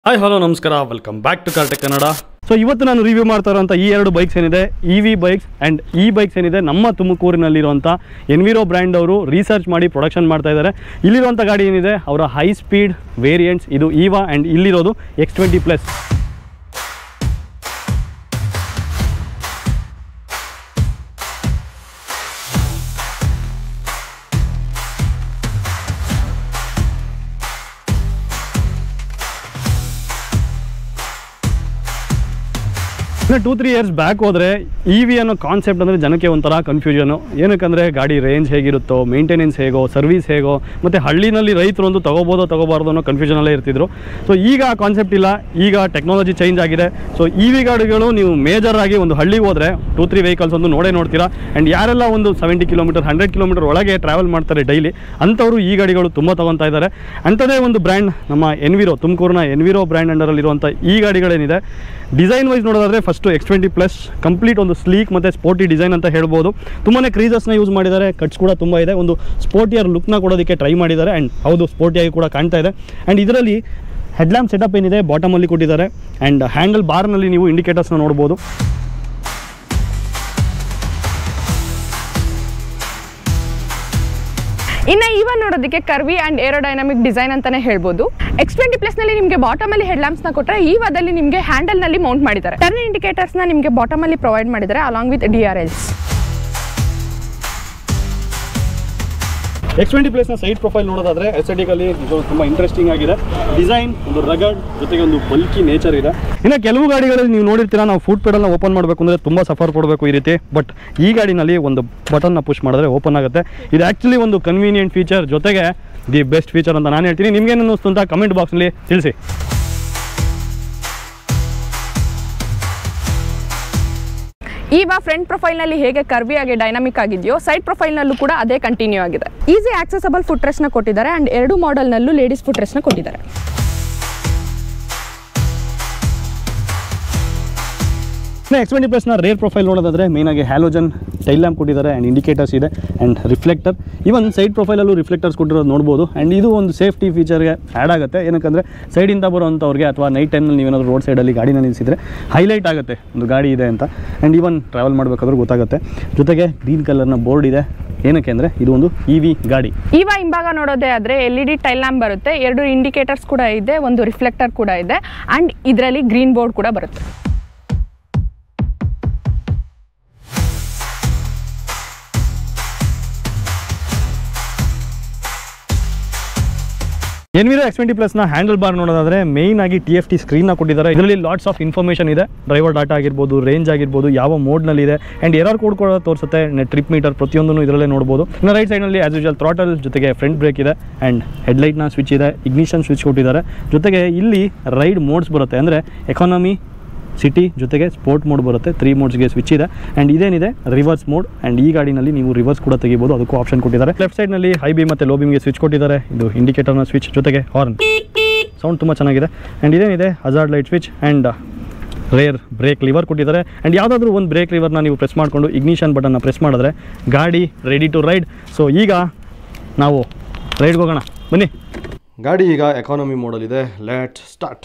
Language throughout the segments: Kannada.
ಹಾಯ್ ಹಲೋ ನಮಸ್ಕಾರ welcome back to Cartech Kannada so ಇವತ್ತು ನಾನು ರಿವ್ಯೂ ಮಾಡ್ತಾ ಇರೋಂಥ ಈ ಎರಡು ಬೈಕ್ಸ್ ಏನಿದೆ ಇ ವಿ ಬೈಕ್ಸ್ ಆ್ಯಂಡ್ ಈ ಬೈಕ್ಸ್ ಏನಿದೆ ನಮ್ಮ ತುಮಕೂರಿನಲ್ಲಿರುವಂಥ ಎನ್ವಿರೋ ಬ್ರ್ಯಾಂಡ್ ಅವರು ರಿಸರ್ಚ್ ಮಾಡಿ ಪ್ರೊಡಕ್ಷನ್ ಮಾಡ್ತಾ ಇದ್ದಾರೆ ಇಲ್ಲಿರುವಂಥ ಗಾಡಿ ಏನಿದೆ ಅವರ ಹೈ ಸ್ಪೀಡ್ ವೇರಿಯಂಟ್ಸ್ ಇದು ಈವಾ ಆ್ಯಂಡ್ ಇಲ್ಲಿರೋದು ಎಕ್ಸ್ ಟ್ವೆಂಟಿ ಪ್ಲಸ್ ಇನ್ನು ಟೂ ತ್ರೀ ಇಯರ್ಸ್ ಬ್ಯಾಕ್ ಹೋದರೆ ಇ ವಿ ಅನ್ನೋ ಕಾನ್ಸೆಪ್ಟ್ ಅಂದರೆ ಜನಕ್ಕೆ ಒಂಥರ ಕನ್ಫ್ಯೂಷನು ಏನಕ್ಕಂದರೆ ಗಾಡಿ ರೇಂಜ್ ಹೇಗಿರುತ್ತೋ ಮೇಂಟೆನೆನ್ಸ್ ಹೇಗೋ ಸರ್ವಿಸ್ ಹೇಗೋ ಮತ್ತು ಹಳ್ಳಿನಲ್ಲಿ ರೈತರು ಒಂದು ತೊಗೋಬೋದೋ ತೊಗೋಬಾರ್ದು ಅನ್ನೋ ಕನ್ಫ್ಯೂಷನಲ್ಲೇ ಇರ್ತಿದ್ರು ಸೊ ಈಗ ಆ ಕಾನ್ಸೆಪ್ಟ್ ಇಲ್ಲ ಈಗ ಟೆಕ್ನಾಲಜಿ ಚೇಂಜ್ ಆಗಿದೆ ಸೊ ಇ ವಿ ಗಾಡಿಗಳು ನೀವು ಮೇಜರ್ ಆಗಿ ಒಂದು ಹಳ್ಳಿಗೆ ಹೋದರೆ ಟೂ ತ್ರೀ ವೆಹಿಕಲ್ಸ್ ಒಂದು ನೋಡೇ ನೋಡ್ತೀರಾ ಆ್ಯಂಡ್ ಯಾರೆಲ್ಲ ಒಂದು ಸೆವೆಂಟಿ ಕಿಲೋಮೀಟರ್ ಹಂಡ್ರೆಡ್ ಕಿಲೋಮೀಟರ್ ಒಳಗೆ ಟ್ರಾವೆಲ್ ಮಾಡ್ತಾರೆ ಡೈಲಿ ಅಂಥವರು ಈ ಗಾಡಿಗಳು ತುಂಬ ತೊಗೊತಾ ಇದ್ದಾರೆ ಅಂಥದ್ದೇ ಒಂದು ಬ್ರ್ಯಾಂಡ್ ನಮ್ಮ ಎನ್ವಿರೋ ತುಮಕೂರಿನ ಎನ್ವಿರೋ ಬ್ರ್ಯಾಂಡ್ ಅಂಡರಲ್ಲಿರುವಂಥ ಈ ಗಾಡಿಗಳೇನಿದೆ ಡಿಸೈನ್ ವೈಸ್ ನೋಡೋದಾದ್ರೆ first X twenty plus complete ಒಂದು ಸ್ಲೀಕ್ ಮತ್ತು ಸ್ಪೋರ್ಟಿ ಡಿಸೈನ್ ಅಂತ ಹೇಳ್ಬೋದು ತುಂಬಾ ಕ್ರೀಸಸ್ನ ಯೂಸ್ ಮಾಡಿದ್ದಾರೆ ಕಟ್ಸ್ ಕೂಡ ತುಂಬ ಇದೆ ಒಂದು ಸ್ಪೋರ್ಟಿಯರ್ ಲುಕ್ನ ಕೊಡೋದಕ್ಕೆ ಟ್ರೈ ಮಾಡಿದ್ದಾರೆ ಆ್ಯಂಡ್ ಹೌದು ಸ್ಪೋರ್ಟಿಯಾಗಿ ಕೂಡ ಕಾಣ್ತಾ ಇದೆ ಆ್ಯಂಡ್ ಇದರಲ್ಲಿ ಹೆಡ್ಲ್ಯಾಂಪ್ ಸೆಟಪ್ ಏನಿದೆ ಬಾಟಮಲ್ಲಿ ಕೊಟ್ಟಿದ್ದಾರೆ ಆ್ಯಂಡ್ ಹ್ಯಾಂಡಲ್ ಬಾರ್ನಲ್ಲಿ ನೀವು ಇಂಡಿಕೇಟರ್ಸ್ನ ನೋಡ್ಬೋದು ಇನ್ನು ಇವನ್ ನೋಡೋದಕ್ಕೆ ಕರ್ವಿ ಅಂಡ್ ಏರೋಡೈನಮಿಕ್ ಡಿಸೈನ್ ಅಂತಾನೆ ಹೇಳ್ಬೋದು ಎಕ್ಸ್ ಟ್ವೆಂಟಿ ಪ್ಲಸ್ ನಲ್ಲಿ ನಿಮಗೆ ಬಾಟಮ್ ಅಲ್ಲಿ ಹೆಡ್ಲಾಂಪ್ಸ್ ನ ಕೊಟ್ಟರೆ ಈ ವಾದಲ್ಲಿ ನಿಮಗೆ ಹ್ಯಾಂಡಲ್ ನಲ್ಲಿ ಮೌಂಟ್ ಮಾಡಿದ್ದಾರೆ ಟರ್ನ್ ಇಂಡಿಕೇಟರ್ಸ್ ನ ನಿಮಗೆ ಬಾಟಮ್ ಅಲ್ಲಿ ಪ್ರೊವೈಡ್ ಮಾಡಿದ್ದಾರೆ along with D R Ls X twenty ಪ್ಲೇಸ್ನ ಸೈಡ್ ಪ್ರೊಫೈಲ್ ನೋಡೋದಾದ್ರೆ ಎಸ್ಥೆಟಿಕಲಿ ಇದು ತುಂಬ ಇಂಟ್ರೆಸ್ಟಿಂಗ್ ಆಗಿದೆ ಡಿಸೈನ್ ಒಂದು ರಗಡ್ ಜೊತೆಗೆ ಒಂದು ಬಲ್ಕಿ ನೇಚರ್ ಇದೆ ಇನ್ನು ಕೆಲವು ಗಾಡಿಗಳಲ್ಲಿ ನೀವು ನೋಡಿರ್ತೀರಾ ನಾವು ಫುಡ್ ಪೆಡಲ್ನ ಓಪನ್ ಮಾಡಬೇಕು ಅಂದರೆ ತುಂಬ ಸಫರ್ ಕೊಡಬೇಕು ಈ ರೀತಿ ಬಟ್ ಈ ಗಾಡಿನಲ್ಲಿ ಒಂದು ಬಟನ್ನ ಪುಷ್ ಮಾಡಿದ್ರೆ ಓಪನ್ ಆಗುತ್ತೆ ಇದು ಆ್ಯಕ್ಚುಲಿ ಒಂದು ಕನ್ವೀನಿಯೆಂಟ್ ಫೀಚರ್ ಜೊತೆಗೆ ದಿ ಬೆಸ್ಟ್ ಫೀಚರ್ ಅಂತ ನಾನು ಹೇಳ್ತೀನಿ ನಿಮ್ಗೇನು ಅನ್ನಿಸ್ತು ಅಂತ ಕಮೆಂಟ್ ಬಾಕ್ಸ್ನಲ್ಲಿ ತಿಳಿಸಿ ಈಗ ಫ್ರಂಟ್ ಪ್ರೊಫೈಲ್ ನಲ್ಲಿ ಹೇಗೆ ಕರ್ವಿ ಆಗಿ ಡೈನಮಿಕ್ ಆಗಿದೆಯೋ ಸೈಡ್ ಪ್ರೊಫೈಲ್ ನಲ್ಲೂ ಕೂಡ ಅದೇ ಕಂಟಿನ್ಯೂ ಆಗಿದೆ ಈಸಿ ಆಕ್ಸೆಸಬಲ್ ಫುಟ್ ನ ಕೊಟ್ಟಿದ್ದಾರೆ ಅಂಡ್ ಎರಡು ಮಾಡೆಲ್ ನಲ್ಲೂ ಲೇಡೀಸ್ ಫುಟ್ ನ ಕೊಟ್ಟಿದ್ದಾರೆ ಇನ್ನು ಎಕ್ಸ್ ಟ್ವೆಂಟಿ ಪ್ಲಸ್ನ ರೇರ್ ಪ್ರೊಫೈಲ್ ನೋಡೋದಾದ್ರೆ ಮೇನಾಗಿ ಹ್ಯಾಲೋಜನ್ ಟೈಲ್ ಲ್ಯಾಂಪ್ ಕೊಟ್ಟಿದ್ದಾರೆ ಆ್ಯಂಡ್ ಇಂಡಿಕೇಟರ್ಸ್ ಇದೆ ಆ್ಯಂಡ್ ರಿಫ್ಲೆಕ್ಟರ್ ಇವನ್ ಸೈಡ್ ಪ್ರೊಫೈಲಲ್ಲೂ ರಿಫ್ಲೆಕ್ಟರ್ಸ್ ಕೊಟ್ಟಿರೋದು ನೋಡ್ಬೋದು ಆ್ಯಂಡ್ ಇದು ಒಂದು ಸೇಫ್ಟಿ ಫೀಚರ್ಗೆ ಆ್ಯಡ್ ಆಗುತ್ತೆ ಏನಕ್ಕಂದರೆ ಸೈಡಿಂದ ಬರುವಂಥವ್ರಿಗೆ ಅಥವಾ ನೈಟ್ ಟೈಮ್ನಲ್ಲಿ ನೀವೇನಾದ್ರು ರೋಡ್ ಸೈಡಲ್ಲಿ ಗಾಡಿನ ನಿಲ್ಲಿಸಿದ್ರೆ ಹೈಲೈಟ್ ಆಗುತ್ತೆ ಒಂದು ಗಾಡಿ ಇದೆ ಅಂತ ಆ್ಯಂಡ್ ಇವನ್ ಟ್ರಾವೆಲ್ ಮಾಡಬೇಕಾದ್ರೂ ಗೊತ್ತಾಗುತ್ತೆ ಜೊತೆಗೆ ಗ್ರೀನ್ ಕಲರ್ನ ಬೋರ್ಡ್ ಇದೆ ಏನಕ್ಕೆ ಅಂದರೆ ಇದು ಒಂದು ಇ ವಿ ಗಾಡಿ ಇವ ಹಿಂಭಾಗ ನೋಡೋದೇ ಆದ್ರೆ L E D tail lamp ಬರುತ್ತೆ ಎರಡು ಇಂಡಿಕೇಟರ್ಸ್ ಕೂಡ ಇದೆ ಒಂದು ರಿಫ್ಲೆಕ್ಟರ್ ಕೂಡ ಇದೆ ಅಂಡ್ ಇದರಲ್ಲಿ ಗ್ರೀನ್ ಬೋರ್ಡ್ ಕೂಡ ಬರುತ್ತೆ ಎನ್ವಿರೋ ಎಕ್ಸ್ ಟ್ವೆಂಟಿ ಪ್ಲಸ್ನ ಹ್ಯಾಂಡಲ್ ಬಾರ್ ನೋಡೋದಾದ್ರೆ ಮೇಯ್ನ್ ಆಗಿ ಟಿ ಎಫ್ ಟಿ ಸ್ಕ್ರೀನ್ನ ಕೊಟ್ಟಿದ್ದಾರೆ ಇದರಲ್ಲಿ ಲಾಟ್ಸ್ ಆಫ್ ಇನ್ಫಾರ್ಮೇಷನ್ ಇದೆ ಡ್ರೈವರ್ ಡಾಟಾ ಆಗಿರ್ಬೋದು ರೇಂಜ್ ಆಗಿರ್ಬೋದು ಯಾವ ಮೋಡ್ನಲ್ಲಿ ಇದೆ ಆ್ಯಂಡ್ ಎರರ್ ಕೋಡ್ ಕೂಡ ತೋರಿಸುತ್ತೆ ಟ್ರಿಪ್ ಮೀಟರ್ ಪ್ರತಿಯೊಂದನ್ನು ಇದರಲ್ಲೇ ನೋಡ್ಬೋದು ಇನ್ನು ರೈಟ್ ಸೈಡ್ನಲ್ಲಿ ಆಸ್ ಯೂಶಲ್ ಥ್ರಾಟಲ್ ಜೊತೆಗೆ ಫ್ರಂಟ್ ಬ್ರೇಕ್ ಇದೆ ಆ್ಯಂಡ್ ಹೆಡ್ಲೈಟ್ನ ಸ್ವಿಚ್ ಇದೆ ಇಗ್ನಿಷನ್ ಸ್ವಿಚ್ ಕೊಟ್ಟಿದ್ದಾರೆ ಜೊತೆಗೆ ಇಲ್ಲಿ ರೈಡ್ ಮೋಡ್ಸ್ ಬರುತ್ತೆ ಅಂದರೆ ಎಕಾನಮಿ ಸಿಟಿ ಜೊತೆಗೆ ಸ್ಪೋರ್ಟ್ ಮೋಡ್ ಬರುತ್ತೆ ತ್ರೀ ಮೋಡ್ಸ್ಗೆ ಸ್ವಿಚ್ ಇದೆ ಆ್ಯಂಡ್ ಇದೇನಿದೆ ರಿವರ್ಸ್ ಮೋಡ್ ಆ್ಯಂಡ್ ಈ ಗಾಡಿನಲ್ಲಿ ನೀವು ರಿವರ್ಸ್ ಕೂಡ ತೆಗಿಬೋದು ಅದಕ್ಕೂ ಆಪ್ಷನ್ ಕೊಟ್ಟಿದ್ದಾರೆ ಲೆಫ್ಟ್ ಸೈಡ್ನಲ್ಲಿ ಹೈ ಬಿ ಮತ್ತು ಲೋ ಬಿಮ್ಗೆ ಸ್ವಿಚ್ ಕೊಟ್ಟಿದ್ದಾರೆ ಇದು ಇಂಡಿಕೇಟರ್ನ ಸ್ವಿಚ್ ಜೊತೆಗೆ ಹಾರ್ನ್ ಸೌಂಡ್ ತುಂಬ ಚೆನ್ನಾಗಿದೆ ಆ್ಯಂಡ್ ಇದೇನಿದೆ hazard light switch and rear brake lever ಕೊಟ್ಟಿದ್ದಾರೆ ಆ್ಯಂಡ್ ಯಾವುದಾದ್ರೂ ಒಂದು ಬ್ರೇಕ್ ಲಿವರ್ನ ನೀವು ಪ್ರೆಸ್ ಮಾಡಿಕೊಂಡು ಇಗ್ನಿಷನ್ ಬಟನ್ನ ಪ್ರೆಸ್ ಮಾಡಿದ್ರೆ ಗಾಡಿ ರೆಡಿ ಟು ರೈಡ್ ಸೊ ಈಗ ನಾವು ರೈಡ್ಗೆ ಹೋಗೋಣ ಬನ್ನಿ ಗಾಡಿ ಈಗ ಎಕಾನಮಿ ಮೋಡಲ್ಲಿದೆ ಲೆಟ್ ಸ್ಟಾರ್ಟ್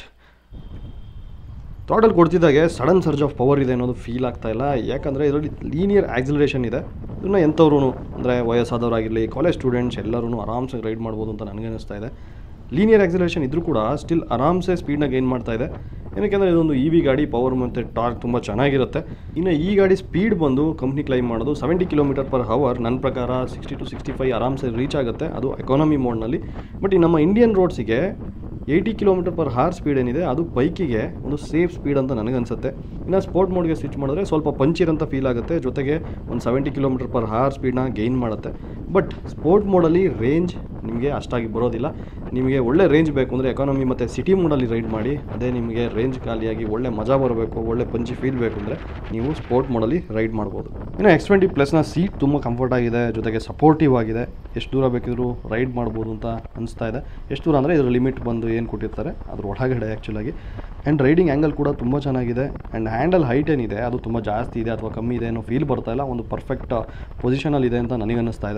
ಥ್ರಾಟಲ್ ಕೊಡ್ತಿದ್ದಾಗೆ ಸಡನ್ ಸರ್ಜ್ ಆಫ್ ಪವರ್ ಇದೆ ಅನ್ನೋದು ಫೀಲ್ ಆಗ್ತಾ ಇಲ್ಲ ಯಾಕಂದರೆ ಇದರಲ್ಲಿ ಲೀನಿಯರ್ ಆಕ್ಸಿಲರೇಷನ್ ಇದೆ ಇದನ್ನು ಎಂಥವ್ರು ಅಂದರೆ ವಯಸ್ಸಾದವರಾಗಿರಲಿ ಕಾಲೇಜ್ ಸ್ಟೂಡೆಂಟ್ಸ್ ಎಲ್ಲರೂ ಆರಾಮ್ಸೆ ರೈಡ್ ಮಾಡ್ಬೋದು ಅಂತ ನನಗೆ ಅನಿಸ್ತಾ ಇದೆ ಲೀನಿಯರ್ ಆಕ್ಸಿಲರೇಷನ್ ಇದ್ರೂ ಕೂಡ ಸ್ಟಿಲ್ ಆರಾಮ್ಸೆ ಸ್ಪೀಡ್ನ ಗೇನ್ ಮಾಡ್ತಾ ಇದೆ ಏನಕ್ಕೆಂದರೆ ಇದೊಂದು ಇ ವಿ ಗಾಡಿ ಪವರ್ ಮತ್ತು ಟಾರ್ಕ್ ತುಂಬ ಚೆನ್ನಾಗಿರುತ್ತೆ ಇನ್ನು ಈ ಗಾಡಿ ಸ್ಪೀಡ್ ಬಂದು ಕಂಪ್ನಿ ಕ್ಲೈಮ್ ಮಾಡೋದು ಸೆವೆಂಟಿ ಕಿಲೋಮೀಟರ್ ಪರ್ ಹವರ್ ನನ್ನ ಪ್ರಕಾರ ಸಿಕ್ಸ್ಟಿ ಟು ಸಿಕ್ಸ್ಟಿ ಫೈವ್ ಆರಾಮ್ಸೆ ರೀಚ್ ಆಗುತ್ತೆ ಅದು ಎಕಾನಮಿ ಮೋಡ್ನಲ್ಲಿ ಬಟ್ ಈ ನಮ್ಮ ಇಂಡಿಯನ್ ರೋಡ್ಸಿಗೆ eighty kilometre per hour speed ಏನಿದೆ ಅದು ಬೈಕಿಗೆ ಒಂದು ಸೇಫ್ ಸ್ಪೀಡ್ ಅಂತ ನನಗನ್ಸುತ್ತೆ ಇನ್ನು ಸ್ಪೋರ್ಟ್ ಮೋಡ್ಗೆ ಸ್ವಿಚ್ ಮಾಡಿದ್ರೆ ಸ್ವಲ್ಪ ಪಂಚಿರ್ ಅಂತ ಫೀಲ್ ಆಗುತ್ತೆ ಜೊತೆಗೆ ಒಂದು ಸೆವೆಂಟಿ ಕಿಲೋಮೀಟರ್ ಪರ್ ಹಾರ್ ಸ್ಪೀಡ್ನ ಗೈನ್ ಮಾಡುತ್ತೆ ಬಟ್ ಸ್ಪೋರ್ಟ್ ಮೋಡಲ್ಲಿ ರೇಂಜ್ ನಿಮಗೆ ಅಷ್ಟಾಗಿ ಬರೋದಿಲ್ಲ ನಿಮಗೆ ಒಳ್ಳೆ ರೇಂಜ್ ಬೇಕು ಅಂದರೆ ಎಕಾನಮಿ ಮತ್ತು ಸಿಟಿ ಮೋಡಲ್ಲಿ ರೈಡ್ ಮಾಡಿ ಅದೇ ನಿಮಗೆ ರೇಂಜ್ ಖಾಲಿಯಾಗಿ ಒಳ್ಳೆ ಮಜಾ ಬರಬೇಕು ಒಳ್ಳೆ ಪಂಚಿ ಫೀಲ್ ಬೇಕು ಅಂದರೆ ನೀವು ಸ್ಪೋರ್ಟ್ ಮೋಡಲ್ಲಿ ರೈಡ್ ಮಾಡ್ಬೋದು ಇನ್ನು ಎಕ್ಸ್ ಟ್ವೆಂಟಿ ಪ್ಲಸ್ನ ಸೀಟ್ ತುಂಬ ಕಂಫರ್ಟ್ ಆಗಿದೆ ಜೊತೆಗೆ ಸಪೋರ್ಟಿವ್ ಆಗಿದೆ ಎಷ್ಟು ದೂರ ಬೇಕಿದ್ರೂ ರೈಡ್ ಮಾಡ್ಬೋದು ಅಂತ ಅನಿಸ್ತಾ ಇದೆ ಎಷ್ಟು ದೂರ ಅಂದರೆ ಇದರ ಲಿಮಿಟ್ ಬಂದು ಏನು ಕೊಟ್ಟಿರ್ತಾರೆ ಅದ್ರ ಒಳಗಡೆ ಆ್ಯಕ್ಚುಲಾಗಿ ಆ್ಯಂಡ್ ರೈಡಿಂಗ್ ಆ್ಯಂಗಲ್ ಕೂಡ ತುಂಬ ಚೆನ್ನಾಗಿದೆ ಆ್ಯಂಡ್ ಹ್ಯಾಂಡಲ್ ಹೈಟ್ ಏನಿದೆ ಅದು ತುಂಬ ಜಾಸ್ತಿ ಇದೆ ಅಥವಾ ಕಮ್ಮಿ ಇದೆ ಅನ್ನೋ ಫೀಲ್ ಬರ್ತಾ ಇಲ್ಲ ಒಂದು ಪರ್ಫೆಕ್ಟ್ ಪೊಸಿಷನಲ್ಲಿ ಇದೆ ಅಂತ ನನಗೆ ಅನ್ನಿಸ್ತಾ ಇದೆ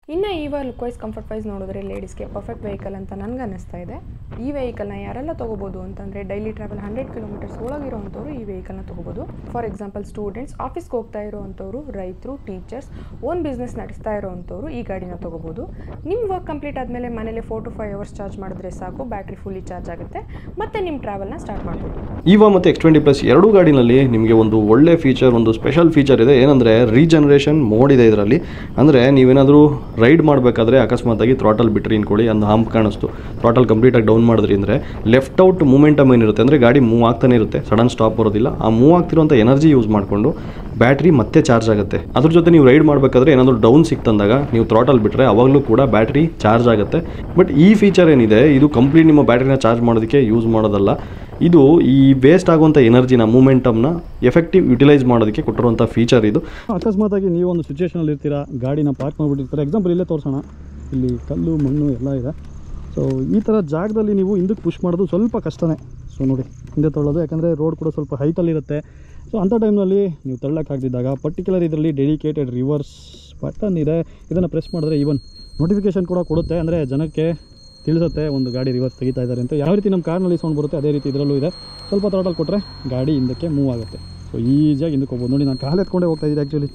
ಇನ್ನು ಈವ ಲುಕ್ ವೈಸ್ ಕಂಫರ್ಟ್ ವೈಸ್ ನೋಡಿದ್ರೆ ಲೇಡೀಸ್ಗೆ ಪರ್ಫೆಕ್ಟ್ ವೆಹಿಕಲ್ ಅಂತ ನನಗೆ ಅನ್ನಿಸ್ತಾ ಇದೆ ಈ ವೆಹಿಕಲ್ನ ಯಾರೆಲ್ಲ ತೊಗೋಬೋದು ಅಂತಂದರೆ ಡೈಲಿ ಟ್ರಾವೆಲ್ ಹಂಡ್ರೆಡ್ ಕಿಲೋಮೀಟರ್ಸ್ ಒಳಗಿರೋವಂಥವ್ರು ಈ ವೆಹಿಕಲ್ನ ತೊಗೋಬೋದು ಫಾರ್ ಎಕ್ಸಾಂಪಲ್ ಸ್ಟೂಡೆಂಟ್ಸ್ ಆಫೀಸ್ಗೆ ಹೋಗ್ತಾ ಇರೋವಂಥವ್ರು ರೈತರು ಟೀಚರ್ಸ್ ಓನ್ ಬಿಸ್ನೆಸ್ ನಡೆಸ್ತಾ ಇರೋವಂಥವ್ರು ಈ ಗಾಡಿನ ತೊಗೋಬೋದು ನಿಮ್ಮ ವರ್ಕ್ ಕಂಪ್ಲೀಟ್ ಆದಮೇಲೆ ಮನೇಲಿ four to five hours charge ಮಾಡಿದ್ರೆ ಸಾಕು ಬ್ಯಾಟ್ರಿ ಫುಲ್ಲಿ ಚಾರ್ಜ್ ಆಗುತ್ತೆ ಮತ್ತು ನಿಮ್ಮ ಟ್ರಾವೆಲ್ನ ಸ್ಟಾರ್ಟ್ ಮಾಡ್ಬೋದು ಈವಾ ಮತ್ತು ಎಕ್ಸ್ ಟ್ವೆಂಟಿ ಪ್ಲಸ್ ಎರಡೂ ಗಾಡಿನಲ್ಲಿ ನಿಮಗೆ ಒಂದು ಒಳ್ಳೆ ಫೀಚರ್ ಒಂದು ಸ್ಪೆಷಲ್ ಫೀಚರ್ ಇದೆ ಏನಂದರೆ ರೀಜನರೇಷನ್ ಮೋಡ್ ಇದೆ ಇದರಲ್ಲಿ ಅಂದರೆ ನೀವೇನಾದರೂ ರೈಡ್ ಮಾಡಬೇಕಾದ್ರೆ ಅಕಸ್ಮಾತಾಗಿ ಥ್ರಾಟಲ್ ಬಿಟ್ರಿ ಅನ್ಕೊಳ್ಳಿ ಒಂದು ಹಂಪ್ ಕಾಣಿಸ್ತು ಥ್ರಾಟಲ್ ಕಂಪ್ಲೀಟಾಗಿ ಡೌನ್ ಮಾಡಿದ್ರಿ ಅಂದರೆ ಲೆಫ್ಟ್ ಔಟ್ ಮೂಮೆಂಟಮ್ ಏನಿರುತ್ತೆ ಅಂದರೆ ಗಾಡಿ ಮೂವ್ ಆಗ್ತಾನೆ ಇರುತ್ತೆ ಸಡನ್ ಸ್ಟಾಪ್ ಬರೋದಿಲ್ಲ ಆ ಮೂವ್ ಆಗ್ತಿರೋಂಥ ಎನರ್ಜಿ ಯೂಸ್ ಮಾಡಿಕೊಂಡು ಬ್ಯಾಟ್ರಿ ಮತ್ತೆ ಚಾರ್ಜ್ ಆಗುತ್ತೆ ಅದ್ರ ಜೊತೆ ನೀವು ರೈಡ್ ಮಾಡಬೇಕಾದ್ರೆ ಏನಾದರೂ ಡೌನ್ ಸಿಕ್ತಂದಾಗ ನೀವು ಥ್ರಾಟಲ್ ಬಿಟ್ಟರೆ ಅವಾಗಲೂ ಕೂಡ ಬ್ಯಾಟ್ರಿ ಚಾರ್ಜ್ ಆಗುತ್ತೆ ಬಟ್ ಈ ಫೀಚರ್ ಏನಿದೆ ಇದು ಕಂಪ್ಲೀಟ್ ನಿಮ್ಮ ಬ್ಯಾಟ್ರಿನ ಚಾರ್ಜ್ ಮಾಡೋದಕ್ಕೆ ಯೂಸ್ ಮಾಡೋದಲ್ಲ ಇದು ಈ ವೇಸ್ಟ್ ಆಗುವಂಥ ಎನರ್ಜಿನ ಮೂಮೆಂಟಮ್ನ ಎಫೆಕ್ಟಿವ್ ಯುಟಿಲೈಸ್ ಮಾಡೋದಕ್ಕೆ ಕೊಟ್ಟಿರುವಂಥ ಫೀಚರ್ ಇದು ಅಕಸ್ಮಾತಾಗಿ ನೀವು ಒಂದು ಸಿಚುವೇಷನಲ್ಲಿ ಇರ್ತೀರಾ ಗಾಡಿನ ಪಾರ್ಕ್ ಮಾಡಿಬಿಟ್ಟಿರ್ತಾರೆ ಎಕ್ಸಾಂಪಲ್ ಇಲ್ಲೇ ತೋರಿಸೋಣ ಇಲ್ಲಿ ಕಲ್ಲು ಮಣ್ಣು ಎಲ್ಲ ಇದೆ ಸೊ ಈ ಥರ ಜಾಗದಲ್ಲಿ ನೀವು ಹಿಂದಕ್ಕೆ ಪುಷ್ ಮಾಡೋದು ಸ್ವಲ್ಪ ಕಷ್ಟನೇ ಸೊ ನೋಡಿ ಹಿಂದೆ ತೊಳ್ಳೋದು ಯಾಕಂದರೆ ರೋಡ್ ಕೂಡ ಸ್ವಲ್ಪ ಹೈಟಲ್ಲಿರುತ್ತೆ ಸೊ ಅಂಥ ಟೈಮ್ನಲ್ಲಿ ನೀವು ತಳ್ಳೋಕ್ಕಾಗದಿದ್ದಾಗ ಪರ್ಟಿಕ್ಯುಲರ್ ಇದರಲ್ಲಿ ಡೆಡಿಕೇಟೆಡ್ ರಿವರ್ಸ್ ಬಟನ್ ಇದೆ ಇದನ್ನು ಪ್ರೆಸ್ ಮಾಡಿದ್ರೆ ಈವನ್ ನೋಟಿಫಿಕೇಶನ್ ಕೂಡ ಕೊಡುತ್ತೆ ಅಂದರೆ ಜನಕ್ಕೆ ತಿಳಿಸುತ್ತೆ ಒಂದು ಗಾಡಿ ರಿವರ್ಸ್ ತೆಗಿತಾ ಇದ್ದಾರೆ ಅಂತ ಯಾವ ರೀತಿ ನಮ್ಮ ಕಾರ್ನಲ್ಲಿ ಸೌಂಡ್ ಬರುತ್ತೆ ಅದೇ ರೀತಿ ಇದರಲ್ಲೂ ಇದೆ ಸ್ವಲ್ಪ ಥ್ರಾಟಲ್ ಕೊಟ್ಟರೆ ಗಾಡಿ ಹಿಂದಕ್ಕೆ ಮೂವ್ ಆಗುತ್ತೆ ಸೊ ಈಸಿಯಾಗಿ ಹಿಂದಕ್ಕೆ ಹೋಗ್ಬೋದು ನೋಡಿ ನಾನು ಕಾಲು ಎತ್ಕೊಂಡೇ ಹೋಗ್ತಾ ಇದ್ದೀನಿ ಆ್ಯಕ್ಚುಲಿ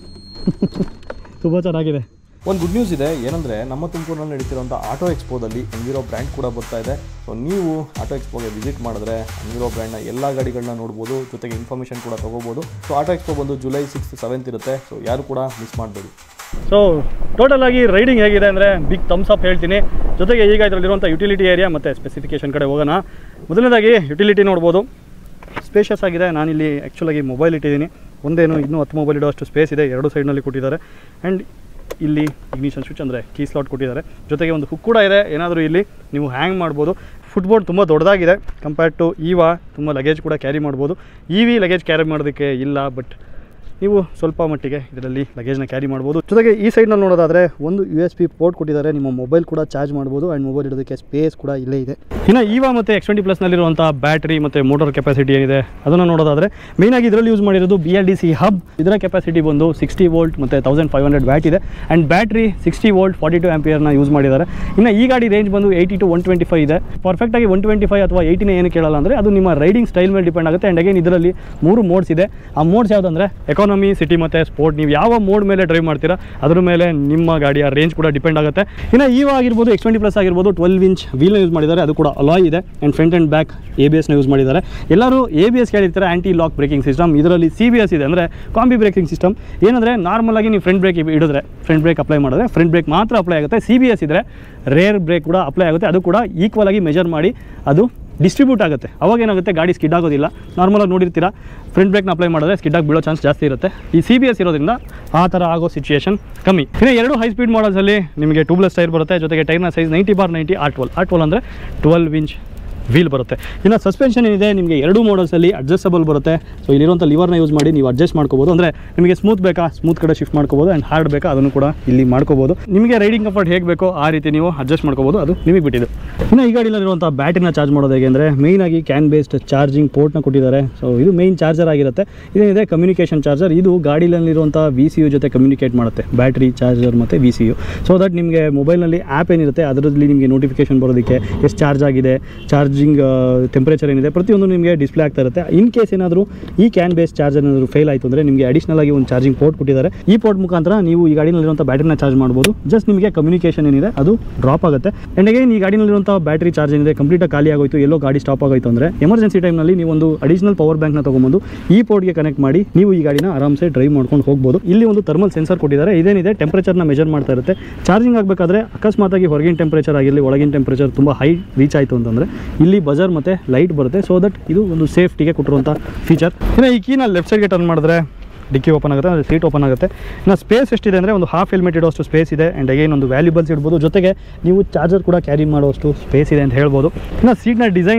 ತುಂಬ ಚೆನ್ನಾಗಿದೆ ಒಂದು ಗುಡ್ ನ್ಯೂಸ್ ಇದೆ ಏನಂದರೆ ನಮ್ಮ ತುಮಕೂರಿನಲ್ಲಿ ನಡೀತಿರೋಂಥ ಆಟೋ ಎಕ್ಸ್ಪೋದಲ್ಲಿ ಎನ್ವಿರೋ ಬ್ರ್ಯಾಂಡ್ ಕೂಡ ಬರ್ತಾ ಇದೆ ಸೊ ನೀವು ಆಟೋ ಎಕ್ಸ್ಪೋಗೆ ವಿಸಿಟ್ ಮಾಡಿದ್ರೆ ಎನ್ವಿರೋ ಬ್ರ್ಯಾಂಡ್ನ ಎಲ್ಲ ಗಾಡಿಗಳನ್ನ ನೋಡ್ಬೋದು ಜೊತೆಗೆ ಇನ್ಫಾರ್ಮೇಷನ್ ಕೂಡ ತೊಗೋಬೋದು ಸೊ ಆಟೋ ಎಕ್ಸ್ಪೋ ಬಂದು ಜುಲೈ ಸಿಕ್ಸ್ ಸೆವೆಂತ್ ಇರುತ್ತೆ ಸೊ ಯಾರು ಕೂಡ ಮಿಸ್ ಮಾಡಬೇಡಿ ಸೊ ಟೋಟಲ್ ಆಗಿ ರೈಡಿಂಗ್ ಹೇಗಿದೆ ಅಂದರೆ ಬಿಗ್ ಥಮ್ಸ್ ಅಪ್ ಹೇಳ್ತೀನಿ ಜೊತೆಗೆ ಈಗ ಇದರಲ್ಲಿರುವಂಥ ಯುಟಿಲಿಟಿ ಏರಿಯಾ ಮತ್ತು ಸ್ಪೆಸಿಫಿಕೇಶನ್ ಕಡೆ ಹೋಗೋಣ ಮೊದಲನೇದಾಗಿ ಯುಟಿಲಿಟಿ ನೋಡ್ಬೋದು ಸ್ಪೇಷಿಯಸ್ ಆಗಿದೆ ನಾನಿಲ್ಲಿ ಆ್ಯಕ್ಚುಲಾಗಿ ಮೊಬೈಲ್ ಇಟ್ಟಿದ್ದೀನಿ ಒಂದೇನು ಇನ್ನೂ ಹತ್ತು ಮೊಬೈಲ್ ಇಡೋ ಅಷ್ಟು ಸ್ಪೇಸ್ ಇದೆ ಎರಡು ಸೈಡ್ನಲ್ಲಿ ಕೊಟ್ಟಿದ್ದಾರೆ ಆ್ಯಂಡ್ ಇಲ್ಲಿ ಇಗ್ನಿಷನ್ ಸ್ವಿಚ್ ಅಂದರೆ ಕೀ ಸ್ಲಾಟ್ ಕೊಟ್ಟಿದ್ದಾರೆ ಜೊತೆಗೆ ಒಂದು ಹುಕ್ ಕೂಡ ಇದೆ ಏನಾದರೂ ಇಲ್ಲಿ ನೀವು ಹ್ಯಾಂಗ್ ಮಾಡ್ಬೋದು ಫುಟ್ಬೋರ್ಡ್ ತುಂಬ ದೊಡ್ಡದಾಗಿದೆ ಕಂಪೇರ್ಡ್ ಟು ಈವಾ ತುಂಬ ಲಗೇಜ್ ಕೂಡ ಕ್ಯಾರಿ ಮಾಡ್ಬೋದು ಇ ವಿ ಲಗೇಜ್ ಕ್ಯಾರಿ ಮಾಡೋದಕ್ಕೆ ಇಲ್ಲ ಬಟ್ ನೀವು ಸ್ವಲ್ಪ ಮಟ್ಟಿಗೆ ಇದರಲ್ಲಿ ಲಗೇಜ್ನ ಕ್ಯಾರಿ ಮಾಡ್ಬೋದು ಜೊತೆಗೆ ಈ ಸೈಡ್ನಲ್ಲಿ ನೋಡೋದಾದರೆ ಒಂದು ಯು ಎಸ್ ಪಿ ಪೋರ್ಟ್ ಕೊಟ್ಟಿದ್ದಾರೆ ನಿಮ್ಮ ಮೊಬೈಲ್ ಕೂಡ ಚಾರ್ಜ್ ಮಾಡ್ಬೋದು ಆ್ಯಂಡ್ ಮೊಬೈಲ್ ಇಡೋದಕ್ಕೆ ಸ್ಪೇಸ್ ಕೂಡ ಇಲ್ಲೇ ಇದೆ ಇನ್ನು ಈವಾ ಮತ್ತು ಎಕ್ಸ್ ಟ್ವೆಂಟಿ ಪ್ಲಸ್ನಲ್ಲಿರುವಂಥ ಬ್ಯಾಟ್ರಿ ಮತ್ತು ಮೋಟರ್ ಕೆಪಾಸಿಟಿ ಏನಿದೆ ಅದನ್ನು ನೋಡೋದಾದರೆ ಮೇಯ್ನಾಗಿ ಇದರಲ್ಲಿ ಯೂಸ್ ಮಾಡಿರೋದು B L D C hub ಇದರ ಕೆಪಾಸಿಟಿ ಬಂದು ಸಿಕ್ಸ್ಟಿ ವೋಲ್ಟ್ ಮತ್ತು ತೌಸಂಡ್ ಫೈವ್ ಹಂಡ್ರೆಡ್ ವ್ಯಾಟ್ ಇದೆ and battery sixty volt forty two ಆಂಪಿಯರ್ನ ಯೂಸ್ ಮಾಡಿದ್ದಾರೆ ಇನ್ನು ಈ ಗಾಡಿ ರೇಂಜ್ ಬಂದು eighty to one twenty five ಇದೆ ಪರ್ಫೆಕ್ಟಾಗಿ ಒನ್ ಟ್ವೆಂಟಿ ಫೈವ್ ಅಥವಾ ಏಯ್ಟಿನೇ ಏನು ಕೇಳಲ್ಲ ಅಂದರೆ ಅದು ನಿಮ್ಮ ರೈಡಿಂಗ್ ಸ್ಟೈಲ್ ಮೇಲೆ ಡಿಪೆಂಡ್ ಆಗುತ್ತೆ ಆ್ಯಂಡ್ ಅಗೇನ್ ಇದರಲ್ಲಿ ಮೂರು ಮೋಡ್ಸ್ ಇದೆ ಆ ಮೋಡ್ಸ್ ಯಾವುದಂದರೆ ಎಕಾನಮಿ ಸಿಟಿ ಮತ್ತು ಸ್ಪೋರ್ಟ್ ನೀವು ಯಾವ ಮೋಡ್ ಮೇಲೆ ಡ್ರೈವ್ ಮಾಡ್ತೀರಾ ಅದ್ರ ಮೇಲೆ ನಿಮ್ಮ ಗಾಡಿಯ ರೇಂಜ್ ಕೂಡ ಡಿಪೆಂಡ್ ಆಗುತ್ತೆ ಇನ್ನು ಈವ ಆಗಿರ್ಬೋದು ಎಕ್ಸ್ ಟ್ವೆಂಟಿ ಪ್ಲಸ್ ಆಗಿರ್ಬೋದು ಟ್ವೆಲ್ವ್ ಇಂಚ್ ವೀಲ್ನ ಯೂಸ್ ಮಾಡಿದ್ದಾರೆ ಅದು ಕೂಡ ಅಲಾಯ್ ಇದೆ and front and back A B ಎಸ್ನ ಯೂಸ್ ಮಾಡಿದ್ದಾರೆ ಎಲ್ಲರೂ ಎ ಬಿ ಎಸ್ ಕೇಳಿರ್ತಾರೆ ಆ್ಯಂಟಿ ಲಾಕ್ ಬ್ರೇಕಿಂಗ್ ಸಿಸ್ಟಮ್ ಇದರಲ್ಲಿ ಸಿ ಬಿ ಎಸ್ ಇದೆ ಅಂದರೆ ಕಾಂಬಿ ಬ್ರೇಕಿಂಗ್ ಸಿಸ್ಟಮ್ ಏನಂದರೆ ನಾರ್ಮಲ್ ಆಗಿ ನೀವು ಫ್ರಂಟ್ ಬ್ರೇಕ್ ಇಡಿದ್ರೆ ಫ್ರಂಟ್ ಬ್ರೇಕ್ ಅಪ್ಲೈ ಮಾಡಿದ್ರೆ ಫ್ರಂಟ್ ಬ್ರೇಕ್ ಮಾತ್ರ ಅಪ್ಲೈ ಆಗುತ್ತೆ ಸಿ ಬಿ ಎಸ್ ಇದ್ದರೆ ರೇರ್ ಬ್ರೇಕ್ ಕೂಡ ಅಪ್ಲೈ ಆಗುತ್ತೆ ಅದು ಕೂಡ ಈಕ್ವಲ್ ಆಗಿ ಮೆಜರ್ ಮಾಡಿ ಅದು ಡಿಸ್ಟ್ರಿಬ್ಯೂಟ್ ಆಗುತ್ತೆ ಅವಾಗ ಏನಾಗುತ್ತೆ ಗಾಡಿ ಸ್ಕಿಡ್ ಆಗೋದಿಲ್ಲ ನಾರ್ಮಲಾಗಿ ನೋಡಿರ್ತೀರಾ ಫ್ರಂಟ್ ಬ್ರೇಕ್ನ ಅಪ್ಲೈ ಮಾಡಿದ್ರೆ ಸ್ಕಿಡ್ ಆಗಿ ಬೀಳೋ ಚಾನ್ಸ್ ಜಾಸ್ತಿ ಇರುತ್ತೆ ಈ ಸಿ ಬಿ ಎಸ್ ಇರೋದ್ರಿಂದ ಆ ಥರ ಆಗೋ ಸಿಚುಯೇಷನ್ ಕಮ್ಮಿ ಇನ್ನು ಎರಡು ಹೈ ಸ್ಪೀಡ್ ಮಾಡಲ್ಸಲ್ಲಿ ನಿಮಗೆ ಟ್ಯೂಬ್ಲೆಸ್ ಟೈರ್ ಬರುತ್ತೆ ಜೊತೆಗೆ ಟೈರ್ನ size ninety bar ninety R twelve R twelve ಅಂದರೆ ಟ್ವೆಲ್ವ್ ಇಂಚ್ ವೀಲ್ ಬರುತ್ತೆ ಇನ್ನು ಸಸ್ಪೆನ್ಷನ್ ಏನಿದೆ ನಿಮಗೆ ಎರಡು ಮಾಡಲ್ಸಲ್ಲಿ ಅಡ್ಜಸ್ಟಬಲ್ ಬರುತ್ತೆ ಸೊ ಇಲ್ಲಿರುವಂಥ ಲಿವರ್ನ ಯೂಸ್ ಮಾಡಿ ನೀವು ಅಡ್ಜಸ್ಟ್ ಮಾಡ್ಕೋಬೋದು ಅಂದರೆ ನಿಮಗೆ ಸ್ಮೂತ್ ಬೇಕಾ ಸ್ಮೂತ್ ಕಡೆ ಶಿಫ್ಟ್ ಮಾಡ್ಕೋಬೋದು ಆ್ಯಂಡ್ ಹಾರ್ಡ್ ಬೇಕಾ ಅದನ್ನು ಕೂಡ ಇಲ್ಲಿ ಮಾಡ್ಕೋಬೋದು ನಿಮಗೆ ರೈಡಿಂಗ್ ಕಂಫರ್ಟ್ ಹೇಗೆ ಬೇಕೋ ಆ ರೀತಿ ನೀವು ಅಡ್ಜಸ್ಟ್ ಮಾಡ್ಕೋಬೋದು ಅದು ನಿಮಗೆ ಬಿಟ್ಟಿದ್ದು ಇನ್ನು ಈ ಗಾಡಿಯಲ್ಲಿರುವಂಥ ಬ್ಯಾಟ್ರಿನ ಚಾರ್ಜ್ ಮಾಡೋದು ಹೇಗೆ ಅಂದರೆ ಮೇಯ್ನಾಗಿ ಕ್ಯಾನ್ ಬೇಸ್ಡ್ ಚಾರ್ಜಿಂಗ್ ಪೋರ್ಟ್ನ ಕೊಟ್ಟಿದ್ದಾರೆ ಸೊ ಇದು ಮೇಯ್ನ್ ಚಾರ್ಜರ್ ಆಗಿರುತ್ತೆ ಇದೇನಿದೆ ಕಮ್ಯುನಿಕೇಷನ್ ಚಾರ್ಜರ್ ಇದು ಗಾಡಿಯಲ್ಲಿರುವಂಥ ವಿ ಸಿ ಯು ಜೊತೆ ಕಮ್ಯುನಿಕೇಟ್ ಮಾಡುತ್ತೆ ಬ್ಯಾಟ್ರಿ ಚಾರ್ಜರ್ ಮತ್ತು V C U so that ನಿಮಗೆ ಮೊಬೈಲ್ನಲ್ಲಿ ಆ್ಯಪ್ ಏನಿರುತ್ತೆ ಅದರಲ್ಲಿ ನಿಮಗೆ ನೋಟಿಫಿಕೇಶನ್ ಬರೋದಕ್ಕೆ ಎಷ್ಟು ಚಾರ್ಜ್ ಆಗಿದೆ ಚಾರ್ಜಿಂಗ್ ಟೆಂಪ್ರೇಚರ್ ಏನಿದೆ ಪ್ರತಿಯೊಂದು ನಿಮಗೆ ಡಿಸ್ಪ್ಲೇ ಆಗ್ತಾ ಇರುತ್ತೆ ಇನ್ ಕೇಸ್ ಏನಾದರೂ ಈ ಕ್ಯಾನ್ ಬೇಸ್ ಚಾರ್ಜರ್ ಏನಾದರೂ ಫೇಲ್ ಆಯಿತು ಅಂದರೆ ನಿಮಗೆ ಅಡಿಷನಲ್ ಆಗಿ ಒಂದು ಚಾರ್ಜಿಂಗ್ ಪೋರ್ಟ್ ಕೊಟ್ಟಿದ್ದಾರೆ ಈ ಪೋರ್ಟ್ ಮುಖಾಂತರ ನೀವು ಈ ಗಾಡಿನಲ್ಲಿರುವಂಥ ಬ್ಯಾಟ್ರಿನ ಚಾರ್ಜ್ ಮಾಡ್ಬೋದು ಜಸ್ಟ್ ನಿಮಗೆ ಕಮ್ಯುನಿಕೇಷನ್ ಏನಿದೆ ಅದು ಡ್ರಾಪ್ ಆಗುತ್ತೆ ಆ್ಯಂಡ್ ಅಗೇನ್ ಈ ಗಾಡಿನಲ್ಲಿರುವಂಥ ಬ್ಯಾಟ್ರಿ ಚಾರ್ಜ್ ಏನಿದೆ ಕಂಪ್ಲೀಟಾಗಿ ಖಾಲಿ ಆಗೋಯ್ತು ಎಲ್ಲೋ ಗಾಡಿ ಸ್ಟಾಪ್ ಆಗೋಯ್ತು ಅಂದರೆ ಎಮರ್ಜೆನ್ಸಿ ಟೈಮ್ನಲ್ಲಿ ನೀವು ಒಂದು ಅಡಿಷನಲ್ ಪವರ್ ಬ್ಯಾಂಕ್ನ ತೊಗೊಂಬಂದು ಈ ಪೋರ್ಟ್ಗೆ ಕನೆಕ್ಟ್ ಮಾಡಿ ನೀವು ಈ ಗಾಡಿನ ಆರಾಮ್ಸೆ ಡ್ರೈವ್ ಮಾಡ್ಕೊಂಡು ಹೋಗ್ಬೋದು ಇಲ್ಲಿ ಒಂದು ಥರ್ಮಲ್ ಸೆನ್ಸರ್ ಕೊಟ್ಟಿದ್ದಾರೆ ಇದೇನಿದೆ ಟೆಂಪ್ರೇಚರ್ನ ಮೆಜರ್ ಮಾಡ್ತಾ ಇರುತ್ತೆ ಚಾರ್ಜಿಂಗ್ ಆಗಬೇಕಾದ್ರೆ ಅಕಸ್ಮಾತಾಗಿ ಹೊರಗಿನ ಟೆಂಪ್ರೇಚರ್ ಆಗಿರಲಿ ಒಳಗಿನ ಟೆಂಪ್ರೇಚರ್ ತುಂಬ ಹೈ ರೀಚ್ ಆಯಿತು ಅಂತಂದರೆ ಇಲ್ಲಿ ಬಜರ್ ಮತ್ತು ಲೈಟ್ ಬರುತ್ತೆ ಸೊ ದಟ್ ಇದು ಒಂದು ಸೇಫ್ಟಿಗೆ ಕೊಟ್ಟಿರುವಂಥ ಫೀಚರ್ ಇನ್ನು ಈ ಕೀನ ಲೆಫ್ಟ್ ಸೈಡ್ಗೆ ಟರ್ನ್ ಮಾಡಿದ್ರೆ ಡಿಕ್ಕಿ ಓಪನ್ ಆಗುತ್ತೆ ಅಂದರೆ ಸೀಟ್ ಓಪನ್ ಆಗುತ್ತೆ ಇನ್ನು ಸ್ಪೇಸ್ ಎಷ್ಟಿದೆ ಅಂದರೆ ಒಂದು ಹಾಫ್ ಹೆಲ್ಮೆಟ್ ಇಡೋಷ್ಟು ಸ್ಪೇಸ್ ಇದೆ ಆ್ಯಂಡ್ ಅಗೇನ್ ಒಂದು ವ್ಯಾಲ್ಯೂಬಲ್ಸ್ ಇಡ್ಬೋದು ಜೊತೆಗೆ ನೀವು ಚಾರ್ಜರ್ ಕೂಡ ಕ್ಯಾರಿ ಮಾಡುವಷ್ಟು ಸ್ಪೇಸ್ ಇದೆ ಅಂತ ಹೇಳ್ಬೋದು ಇನ್ನು ಸೀಟ್ನ ಡಿಸೈನ್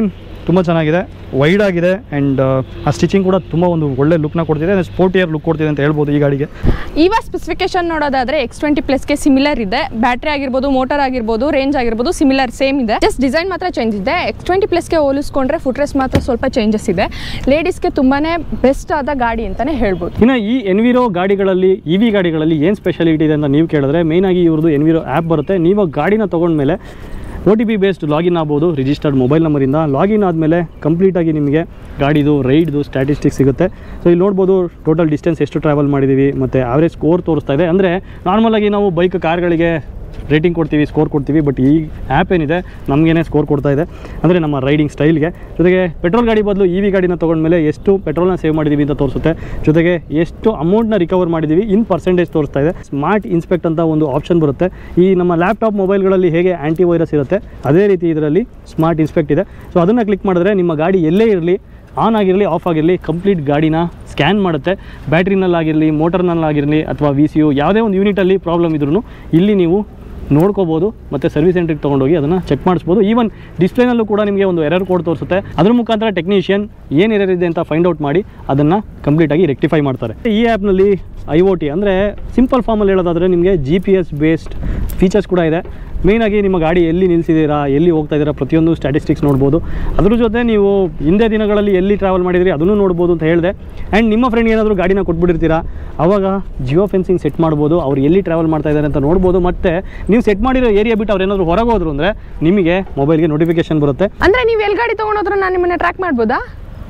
ತುಂಬ ಚೆನ್ನಾಗಿದೆ ವೈಡ್ ಆಗಿದೆ ಆ್ಯಂಡ್ ಆ ಸ್ಟಿಚಿಂಗ್ ಕೂಡ ತುಂಬ ಒಂದು ಒಳ್ಳೆ ಲುಕ್ನ ಕೊಡ್ತಿದೆ ಸ್ಪೋರ್ಟಿಯರ್ ಲುಕ್ ಕೊಡ್ತಿದೆ ಅಂತ ಹೇಳ್ಬೋದು ಈ ಗಾಡಿಗೆ ಇವ ಸ್ಪೆಸಿಫಿಕೇಶನ್ ನೋಡೋದಾದ್ರೆ ಎಕ್ಸ್ ಟ್ವೆಂಟಿ ಪ್ಲಸ್ಗೆ ಸಿಮಿಲರ್ ಇದೆ ಬ್ಯಾಟ್ರಿ ಆಗಿರ್ಬೋದು ಮೋಟರ್ ಆಗಿರ್ಬೋದು ರೇಂಜ್ ಆಗಿರ್ಬೋದು ಸಿಮಿಲರ್ ಸೇಮ್ ಇದೆ ಜಸ್ಟ್ ಡಿಸೈನ್ ಮಾತ್ರ ಚೇಂಜ್ ಇದೆ ಎಕ್ಸ್ ಟ್ವೆಂಟಿ ಪ್ಲಸ್ಗೆ ಹೋಲಿಸ್ಕೊಂಡ್ರೆ ಫುಟ್ರೆಸ್ ಮಾತ್ರ ಸ್ವಲ್ಪ ಚೇಂಜಸ್ ಇದೆ ಲೇಡೀಸ್ಗೆ ತುಂಬಾನೇ ಬೆಸ್ಟ್ ಆದ ಗಾಡಿ ಅಂತಾನೆ ಹೇಳ್ಬೋದು ಇನ್ನು ಈ ಎನ್ವಿರೋ ಗಾಡಿಗಳಲ್ಲಿ ಇ ವಿ ಗಾಡಿಗಳಲ್ಲಿ ಏನು ಸ್ಪೆಷಾಲಿಟಿ ಇದೆ ಅಂತ ನೀವು ಕೇಳಿದ್ರೆ ಮೇಯ್ನಾಗಿ ಇವ್ರದ್ದು ಎನ್ವಿರೋ ಆ್ಯಪ್ ಬರುತ್ತೆ ನೀವು ಗಾಡಿನ ತೊಗೊಂಡ್ಮೇಲೆ O T P based login ಆಗ್ಬೋದು ರಿಜಿಸ್ಟರ್ಡ್ ಮೊಬೈಲ್ ನಂಬರಿಂದ ಲಾಗಿನ್ ಆದಮೇಲೆ ಕಂಪ್ಲೀಟಾಗಿ ನಿಮಗೆ ಗಾಡಿದು ರೈಡ್ದು ಸ್ಟ್ಯಾಟಿಸ್ಟಿಕ್ಸ್ ಸಿಗುತ್ತೆ ಸೊ ಇಲ್ಲಿ ನೋಡ್ಬೋದು ಟೋಟಲ್ ಡಿಸ್ಟೆನ್ಸ್ ಎಷ್ಟು ಟ್ರಾವೆಲ್ ಮಾಡಿದ್ದೀವಿ ಮತ್ತು ಆವ್ರೇಜ್ ಸ್ಕೋರ್ ತೋರಿಸ್ತಾ ಇದೆ ಅಂದರೆ ನಾರ್ಮಲಾಗಿ ನಾವು ಬೈಕ್ ಕಾರ್ಗಳಿಗೆ ರೇಟಿಂಗ್ ಕೊಡ್ತೀವಿ ಸ್ಕೋರ್ ಕೊಡ್ತೀವಿ ಬಟ್ ಈ ಆ್ಯಪ್ ಏನಿದೆ ನಮಗೇನೆ ಸ್ಕೋರ್ ಕೊಡ್ತಾ ಇದೆ ಅಂದರೆ ನಮ್ಮ ರೈಡಿಂಗ್ ಸ್ಟೈಲ್ಗೆ ಜೊತೆಗೆ ಪೆಟ್ರೋಲ್ ಗಾಡಿ ಬದಲು ಇ ವಿ ಗಾಡಿನ ತೊಗೊಂಡ್ಮೇಲೆ ಎಷ್ಟು ಪೆಟ್ರೋಲ್ನ ಸೇವ್ ಮಾಡಿದ್ದೀವಿ ಅಂತ ತೋರಿಸುತ್ತೆ ಜೊತೆಗೆ ಎಷ್ಟು ಅಮೌಂಟ್ನ ರಿಕವರ್ ಮಾಡಿದ್ದೀವಿ ಇನ್ ಪರ್ಸೆಂಟೇಜ್ ತೋರಿಸ್ತಾ ಇದೆ ಸ್ಮಾರ್ಟ್ ಇನ್ಸ್ಪೆಕ್ಟ್ ಅಂತ ಒಂದು ಆಪ್ಷನ್ ಬರುತ್ತೆ ಈ ನಮ್ಮ ಲ್ಯಾಪ್ಟಾಪ್ ಮೊಬೈಲ್ಗಳಲ್ಲಿ ಹೇಗೆ ಆ್ಯಂಟಿ ವೈರಸ್ ಇರುತ್ತೆ ಅದೇ ರೀತಿ ಇದರಲ್ಲಿ ಸ್ಮಾರ್ಟ್ ಇನ್ಸ್ಪೆಕ್ಟ್ ಇದೆ ಸೊ ಅದನ್ನು ಕ್ಲಿಕ್ ಮಾಡಿದ್ರೆ ನಿಮ್ಮ ಗಾಡಿ ಎಲ್ಲೇ ಇರಲಿ ಆನ್ ಆಗಿರಲಿ ಆಫ್ ಆಗಿರಲಿ ಕಂಪ್ಲೀಟ್ ಗಾಡಿನ ಸ್ಕ್ಯಾನ್ ಮಾಡುತ್ತೆ ಬ್ಯಾಟ್ರಿನಲ್ಲಾಗಿರಲಿ ಮೋಟರ್ನಲ್ಲಾಗಿರಲಿ ಅಥವಾ ವಿ ಸಿ ಯು ಯಾವುದೇ ಒಂದು ಯೂನಿಟಲ್ಲಿ ಪ್ರಾಬ್ಲಮ್ ಇದ್ರೂ ಇಲ್ಲಿ ನೀವು ನೋಡ್ಕೋಬೋದು ಮತ್ತು ಸರ್ವಿಸ್ ಸೆಂಟ್ರಿಗೆ ತೊಗೊಂಡೋಗಿ ಅದನ್ನು ಚೆಕ್ ಮಾಡಿಸ್ಬೋದು ಈವನ್ ಡಿಸ್ಪ್ಲೇನಲ್ಲೂ ಕೂಡ ನಿಮಗೆ ಒಂದು ಎರರ್ ಕೋಡ್ ತೋರಿಸುತ್ತೆ ಅದ್ರ ಮುಖಾಂತರ ಟೆಕ್ನಿಷಿಯನ್ ಏನು ಎರರ್ ಇದೆ ಅಂತ ಫೈಂಡ್ ಔಟ್ ಮಾಡಿ ಅದನ್ನು ಕಂಪ್ಲೀಟಾಗಿ ರೆಕ್ಟಿಫೈ ಮಾಡ್ತಾರೆ ಈ ಆ್ಯಪ್ನಲ್ಲಿ ಐ ಒ ಟಿ ಅಂದರೆ ಸಿಂಪಲ್ ಫಾರ್ಮಲ್ಲಿ ಹೇಳೋದಾದರೆ ನಿಮಗೆ G P S based features ಕೂಡ ಇದೆ ಮೇಯ್ನಾಗಿ ನಿಮ್ಮ ಗಾಡಿ ಎಲ್ಲಿ ನಿಲ್ಲಿಸಿದ್ದೀರಾ ಎಲ್ಲಿ ಹೋಗ್ತಾ ಇದ್ದೀರಾ ಪ್ರತಿಯೊಂದು ಸ್ಟ್ಯಾಟಿಸ್ಟಿಕ್ಸ್ ನೋಡ್ಬೋದು ಅದ್ರ ಜೊತೆ ನೀವು ಹಿಂದೆ ದಿನಗಳಲ್ಲಿ ಎಲ್ಲಿ ಟ್ರಾವೆಲ್ ಮಾಡಿದ್ರಿ ಅದನ್ನು ನೋಡ್ಬೋದು ಅಂತ ಹೇಳಿದೆ ಆ್ಯಂಡ್ ನಿಮ್ಮ ಫ್ರೆಂಡ್ ಏನಾದರೂ ಗಾಡಿನ ಕೊಟ್ಬಿಟ್ಟಿರ್ತೀರಾ ಅವಾಗ ಜಿಯೋ ಫೆನ್ಸಿಂಗ್ ಸೆಟ್ ಮಾಡ್ಬೋದು ಅವ್ರು ಎಲ್ಲಿ ಟ್ರಾವೆಲ್ ಮಾಡ್ತಾ ಇದ್ದಾರೆ ಅಂತ ನೋಡ್ಬೋದು ಮತ್ತು ನೀವು ಸೆಟ್ ಮಾಡಿರೋ ಏರಿಯಾ ಬಿಟ್ಟು ಅವ್ರು ಏನಾದರೂ ಹೊರಗೆ ಹೋದ್ರು ಅಂದರೆ ನಿಮಗೆ ಮೊಬೈಲ್ಗೆ ನೋಟಿಫಿಕೇಶನ್ ಬರುತ್ತೆ ಅಂದ್ರೆ ನೀವು ಎಲ್ಲಿ ಗಾಡಿ ತೊಗೊಂಡೋದ್ರು ನಾನು ನಿಮ್ಮನ್ನ ಟ್ರ್ಯಾಕ್ ಮಾಡ್ಬೋದಾ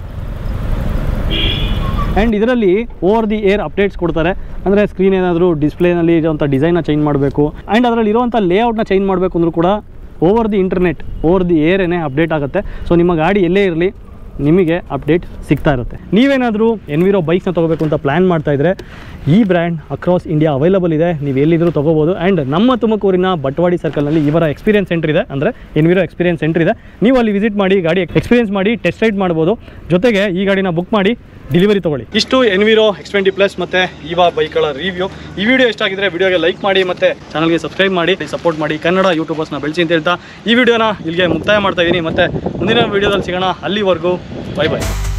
ಆ್ಯಂಡ್ ಇದರಲ್ಲಿ ಓವರ್ ದಿ ಏರ್ ಅಪ್ಡೇಟ್ಸ್ ಕೊಡ್ತಾರೆ ಅಂದರೆ ಸ್ಕ್ರೀನ್ ಏನಾದರೂ ಡಿಸ್ಪ್ಲೇನಲ್ಲಿ ಇರೋಂಥ ಡಿಸೈನ್ನ ಚೇಂಜ್ ಮಾಡಬೇಕು ಆ್ಯಂಡ್ ಅದರಲ್ಲಿ ಇರುವಂಥ ಲೇಔಟ್ನ ಚೇಂಜ್ ಮಾಡಬೇಕು ಅಂದರೂ ಕೂಡ over the internet over the ಏರೇನೆ ಅಪ್ಡೇಟ್ ಆಗುತ್ತೆ ಸೊ ನಿಮ್ಮ ಗಾಡಿ ಎಲ್ಲೇ ಇರಲಿ ನಿಮಗೆ ಅಪ್ಡೇಟ್ ಸಿಗ್ತಾ ಇರುತ್ತೆ ನೀವೇನಾದರೂ ಎನ್ವಿರೋ ಬೈಕ್ಸ್ನ ತೊಗೋಬೇಕು ಅಂತ ಪ್ಲ್ಯಾನ್ ಮಾಡ್ತಾ ಇದ್ರೆ ಈ ಬ್ರ್ಯಾಂಡ್ ಅಕ್ರಾಸ್ ಇಂಡಿಯಾ ಅವೈಲಬಲ್ ಇದೆ ನೀವು ಎಲ್ಲಿದ್ದರೂ ತೊಗೋಬೋದು ಆ್ಯಂಡ್ ನಮ್ಮ ತುಮಕೂರಿನ ಬಟ್ವಾಡಿ ಸರ್ಕಲ್ನಲ್ಲಿ ಇವರ ಎಕ್ಸ್ಪೀರಿಯನ್ಸ್ ಸೆಂಟರ್ ಇದೆ ಅಂದರೆ ಎನ್ವಿರೋ ಎಕ್ಸ್ಪೀರಿಯನ್ಸ್ ಸೆಂಟರ್ ಇದೆ ನೀವು ಅಲ್ಲಿ ವಿಸಿಟ್ ಮಾಡಿ ಗಾಡಿ ಎಕ್ಸ್ಪೀರಿಯನ್ಸ್ ಮಾಡಿ ಟೆಸ್ಟ್ ರೈಡ್ ಮಾಡ್ಬೋದು ಜೊತೆಗೆ ಈ ಗಾಡಿನ ಬುಕ್ ಮಾಡಿ ಡೆಲಿವರಿ ತಗೊಳ್ಳಿ ಇಷ್ಟು ಎನ್ವಿರೋ ಎಕ್ಸ್ ಟ್ವೆಂಟಿ ಪ್ಲಸ್ ಮತ್ತು ಇವಾ ಬೈಕ್ಗಳ ರಿವ್ಯೂ ಈ ವಿಡಿಯೋ ಎಷ್ಟಾಗಿದ್ರೆ ವಿಡಿಯೋಗೆ ಲೈಕ್ ಮಾಡಿ ಮತ್ತು ಚಾನಲ್ಗೆ ಸಬ್ಸ್ಕ್ರೈಬ್ ಮಾಡಿ ಸಪೋರ್ಟ್ ಮಾಡಿ ಕನ್ನಡ ಯೂಟ್ಯೂಬರ್ಸ್ನ ಬೆಳೆಸಿ ಅಂತ ಹೇಳ್ತಾ ಈ ವಿಡಿಯೋನ ಇಲ್ಲಿಗೆ ಮುಕ್ತಾಯ ಮಾಡ್ತಾ ಇದ್ದೀನಿ ಮತ್ತು ಮುಂದಿನ ವಿಡಿಯೋದಲ್ಲಿ ಸಿಗೋಣ ಅಲ್ಲಿವರೆಗೂ ಬೈ ಬೈ